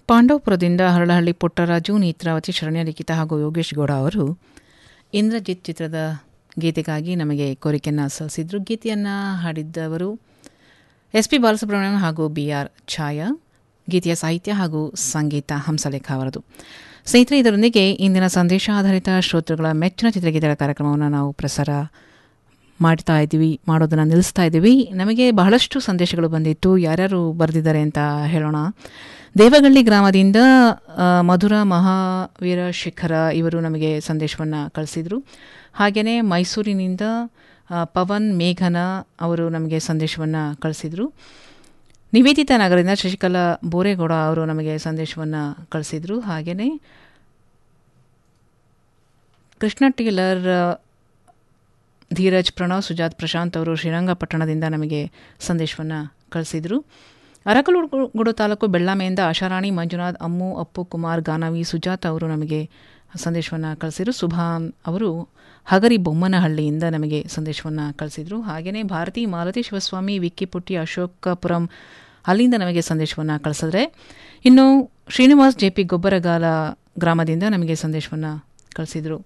ಪಾಂಡವಪುರದಿಂದ ಹರಳಹಳ್ಳಿ ಪುಟ್ಟರಾಜು ನೇತ್ರಾವತಿ ಶರಣ್ಯ ಲಿಖಿತ ಹಾಗೂ ಯೋಗೇಶ್ ಗೌಡ ಅವರು ಇಂದ್ರಜಿತ್ ಚಿತ್ರದ ಗೀತೆಗಾಗಿ ನಮಗೆ ಕೋರಿಕೆಯನ್ನು ಸಲ್ಲಿಸಿದ್ರು ಗೀತೆಯನ್ನು ಹಾಡಿದ್ದವರು ಎಸ್ ಪಿ ಬಾಲಸುಬ್ರಹ್ಮಣ್ಯಂ ಹಾಗೂ ಬಿ ಆರ್ ಛಾಯಾ ಗೀತೆಯ ಸಾಹಿತ್ಯ ಹಾಗೂ ಸಂಗೀತ ಹಂಸಲೇಖ ಅವರದು ಸ್ನೇಹಿತರೆ ಇದರೊಂದಿಗೆ ಇಂದಿನ ಸಂದೇಶ ಆಧಾರಿತ ಶ್ರೋತೃಗಳ ಮೆಚ್ಚಿನ ಚಿತ್ರಗೀತೆಗಳ ಕಾರ್ಯಕ್ರಮವನ್ನು ನಾವು ಪ್ರಸಾರ ಮಾಡ್ತಾ ಇದ್ದೀವಿ ಮಾಡೋದನ್ನು ನಿಲ್ಲಿಸ್ತಾ ಇದ್ದೀವಿ ನಮಗೆ ಬಹಳಷ್ಟು ಸಂದೇಶಗಳು ಬಂದಿತ್ತು ಯಾರ್ಯಾರು ಬರೆದಿದ್ದಾರೆ ಅಂತ ಹೇಳೋಣ ದೇವಗಳ್ಳಿ ಗ್ರಾಮದಿಂದ ಆ, ಮಧುರ ಮಹಾವೀರ ಶಿಖರ ಇವರು ನಮಗೆ ಸಂದೇಶವನ್ನು ಕಳಿಸಿದರು ಹಾಗೆಯೇ ಮೈಸೂರಿನಿಂದ ಆ, ಪವನ್ ಮೇಘನ ಅವರು ನಮಗೆ ಸಂದೇಶವನ್ನು ಕಳಿಸಿದರು ನಿವೇದಿತಾ ನಗರದಿಂದ ಶಶಿಕಲಾ ಬೋರೇಗೌಡ ಅವರು ನಮಗೆ ಸಂದೇಶವನ್ನು ಕಳಿಸಿದರು ಹಾಗೆಯೇ ಕೃಷ್ಣ ಟೀಲರ್ ಧೀರಜ್ ಪ್ರಣವ್ ಸುಜಾತ್ ಪ್ರಶಾಂತ್ ಅವರು ಶ್ರೀರಂಗಪಟ್ಟಣದಿಂದ ನಮಗೆ ಸಂದೇಶವನ್ನು ಕಳಿಸಿದರು ಅರಕಲಗೂಡು ತಾಲೂಕು ಬೆಳ್ಳಾಮೆಯಿಂದ ಆಶಾರಾಣಿ ಮಂಜುನಾಥ್ ಅಮ್ಮು ಅಪ್ಪು ಕುಮಾರ್ ಗಾನವಿ ಸುಜಾತ ಅವರು ನಮಗೆ ಸಂದೇಶವನ್ನು ಕಳಿಸಿದರು ಸುಭಾನ್ ಅವರು ಹಗರಿ ಬೊಮ್ಮನಹಳ್ಳಿಯಿಂದ ನಮಗೆ ಸಂದೇಶವನ್ನು ಕಳಿಸಿದರು ಹಾಗೆಯೇ ಭಾರತಿ ಮಾಲತಿ ಶಿವಸ್ವಾಮಿ ವಿಕ್ಕಿಪುಟ್ಟಿ ಅಶೋಕಪುರಂ ಅಲ್ಲಿಂದ ನಮಗೆ ಸಂದೇಶವನ್ನು ಕಳಿಸಿದ್ರೆ ಇನ್ನು ಶ್ರೀನಿವಾಸ್ ಜೆ ಪಿ ಗೊಬ್ಬರಗಾಲ ಗ್ರಾಮದಿಂದ ನಮಗೆ ಸಂದೇಶವನ್ನು ಕಳಿಸಿದರು